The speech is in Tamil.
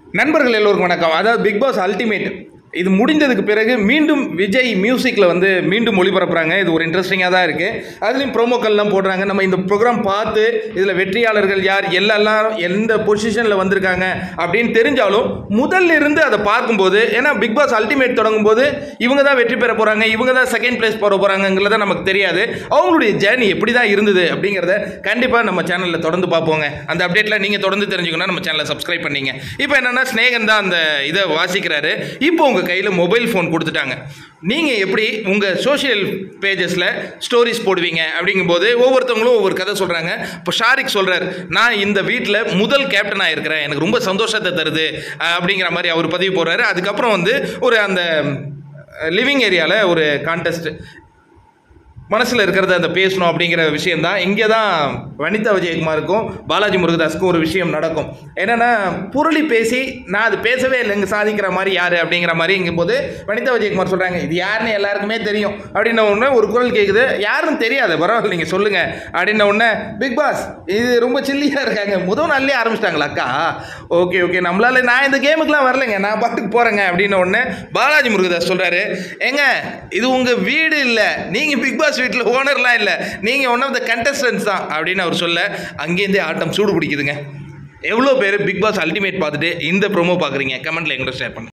நண்பர்கள் எல்லோருக்கும் வணக்கம் அதாவது பிக் பாஸ் அல்டிமேட் இது முடிந்ததுக்கு பிறகு மீண்டும் விஜய் மியூசிக்கில் வந்து மீண்டும் ஒளிபரப்புறாங்க இது ஒரு இன்ட்ரெஸ்டிங்காக தான் இருக்குது அதுலேயும் ப்ரோமோக்கள்லாம் போடுறாங்க நம்ம இந்த ப்ரோக்ராம் பார்த்து இதில் வெற்றியாளர்கள் யார் எல்லாம் எந்த பொசிஷனில் வந்திருக்காங்க அப்படின்னு தெரிஞ்சாலும் முதல்ல இருந்து அதை பார்க்கும்போது ஏன்னா பிக் பாஸ் அல்டிமேட் தொடங்கும் போது இவங்க தான் வெற்றி பெற போகிறாங்க இவங்க தான் செகண்ட் பிளேஸ் போட போகிறாங்கிறத நமக்கு தெரியாது அவங்களுடைய ஜேர்னி எப்படி தான் இருந்தது அப்படிங்கிறத கண்டிப்பாக நம்ம சேனலில் தொடர்ந்து பார்ப்போங்க அந்த அப்டேட்டில் நீங்கள் தொடர்ந்து தெரிஞ்சுக்கணும் நம்ம சேனலை சப்ஸ்கிரைப் பண்ணீங்க இப்போ என்னென்னா ஸ்னேகன் தான் அந்த இதை வாசிக்கிறாரு இப்போ உங்கள் கையில் மொபைல் ஃபோன் கொடுத்துட்டாங்க நீங்கள் எப்படி உங்கள் சோஷியல் பேஜஸில் ஸ்டோரிஸ் போடுவீங்க அப்படிங்கும்போது ஒவ்வொருத்தவங்களும் ஒவ்வொரு கதை சொல்கிறாங்க இப்போ ஷாரிக் சொல்கிறார் நான் இந்த வீட்டில் முதல் கேப்டனாக இருக்கிறேன் எனக்கு ரொம்ப சந்தோஷத்தை தருது அஹ், அப்படிங்கிற மாதிரி அவர் பதிவு போடுறாரு அதுக்கப்புறம் வந்து ஒரு அந்த லிவிங் ஏரியாவில் ஒரு கான்டெஸ்ட் மனசில் இருக்கிறத அந்த பேசணும் அப்படிங்கிற விஷயம் தான் இங்கே தான் வனிதா விஜயகுமாருக்கும் பாலாஜி முருகதாஸுக்கும் ஒரு விஷயம் நடக்கும் என்னென்னா புரளி பேசி நான் அது பேசவே இல்லை இங்கே சாதிக்கிற மாதிரி யார் அப்படிங்கிற மாதிரி இங்கும்போது வனிதா விஜயகுமார் சொல்கிறாங்க இது யாருன்னு எல்லாருக்குமே தெரியும் அப்படின்ன உடனே ஒரு குரல் கேட்குது யாருன்னு தெரியாது பரவாயில்ல நீங்கள் சொல்லுங்கள் அப்படின்ன உடனே பிக் பாஸ் இது ரொம்ப சில்லியாக இருக்காங்க முதல் நாள்லேயே ஆரம்பிச்சிட்டாங்களா அக்கா ஓகே ஓகே நம்மளால நான் இந்த கேமுக்குலாம் வரலைங்க நான் பாட்டுக்கு போகிறேங்க அப்படின்ன உடனே பாலாஜி முருகதாஸ் சொல்கிறாரு ஏங்க இது உங்கள் வீடு இல்லை நீங்கள் பிக் பாஸ் வீட்டில் ஓனர்லாம் இல்லை நீங்கள் ஒன் ஆஃப் த கண்டஸ்டன்ஸ் தான் அப்படின்னு அவர் சொல்ல அங்கேருந்தே ஆட்டம் சூடு பிடிக்குதுங்க எவ்வளோ பேர் பிக் பாஸ் அல்டிமேட் பார்த்துட்டு இந்த ப்ரோமோ பார்க்குறீங்க கமெண்ட்டில் எங்கிட்ட ஷேர் பண்ணுங்க